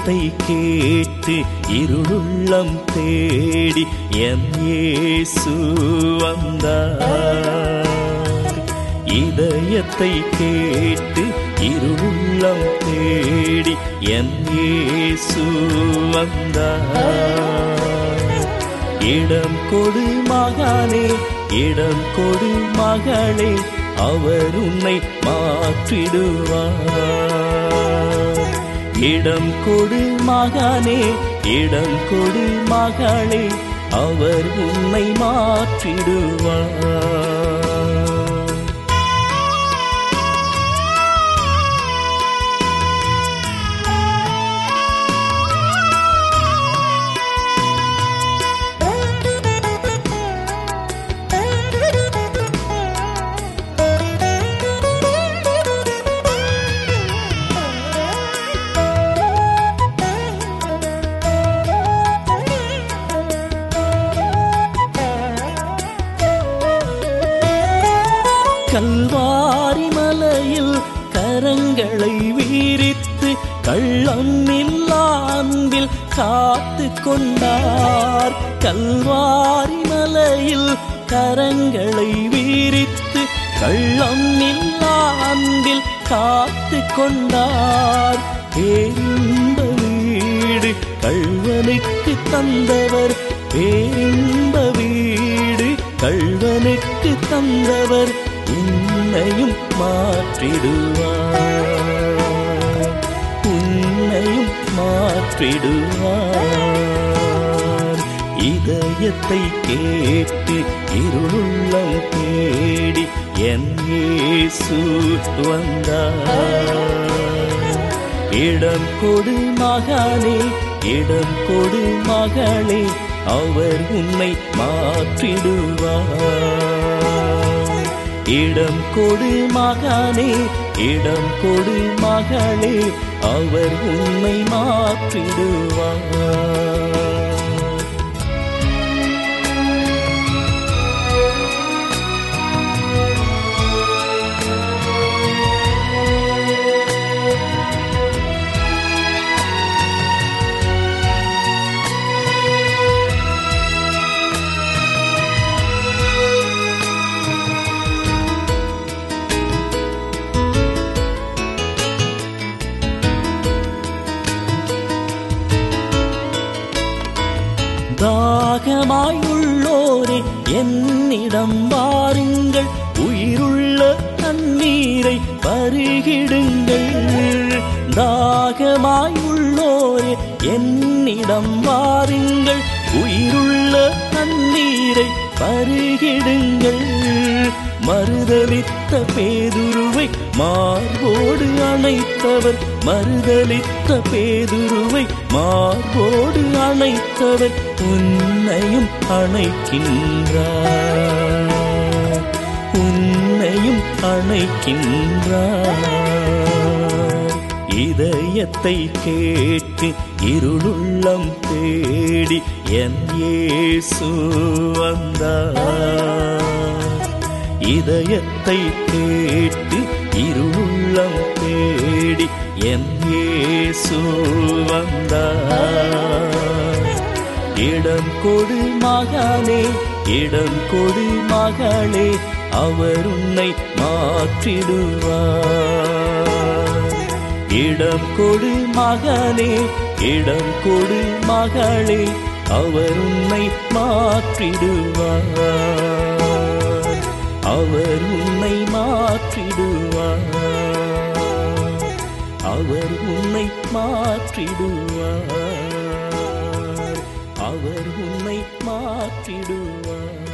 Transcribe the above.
இதயத்தை கேட்டு இருளுள்ளம் தேடி என் இயேசு வந்தார் இதயத்தை கேட்டு இருளுள்ளம் தேடி என் இயேசு வந்தார் இடம் கொடு மகானே இடம் கொடு மகளே அவர் உன்னை மாற்றிடுவார் இடம் கொடு மகானே இடம் கொடு மகளே அவர் உன்னை மாற்றிடுவார் கல்வாரி மலையில் கரங்களை வீரித்து கள்ளம் இல்லா அன்பில் காத்து கொண்டார் கல்வாரி மலையில் கரங்களை வீரித்து கள்ளம் இல்லா அன்பில் காத்து கொண்டார் பேரின்ப வீடு கள்வனுக்கு தந்தவர் பேரின்ப வீடு கள்வனுக்கு தந்தவர் உன்னையும் மாற்றிடுவார் உன்னையும் மாற்றிடுவார் இதயத்தை கேட்டு இருளுள்ளம் தேடி என் இயேசு வந்தார் இடம் கொடு மகானே இடம் கொடு மகளே அவர் உன்னை மாற்றிடுவார் இடம் கொடு மகானே இடம் கொடு மகளே அவர் உன்னை மாற்றிடுவார் தாகமாய் உள்ளோரே என்னிடம் வாருங்கள் உயிருள்ள தண்ணீரை பருகிடுங்கள் தாகமாய் உள்ளோரே என்னிடம் வாருங்கள் உயிருள்ள தண்ணீரை பருகிடுங்கள் மறுதலித்த பேதுருவை மார்போடு அணைத்தவர் மறுதலித்த பேதுருவை மார்போடு அணைத்தவர் உன்னையும் அணைக்கின்றார் உன்னையும் அணைக்கின்றார் இதயத்தை கேட்டு இருளுள்ளம் தேடி என் இயேசு வந்தார் இதயத்தை கேட்டு இருளுள்ளம் தேடி என் இயேசு வந்தார் இடம் கொடு மகானே இடம் கொடு மகளே அவர் உன்னை மாற்றிடுவார் இடம் கொடு மகனே இடம் கொடு மகளே அவர் உன்னை மாற்றிடுவார் அவர் உன்னை மாற்றிடுவார் அவர் உன்னை மாற்றிடுவார் அவர் உன்னை மாற்றிடுவார்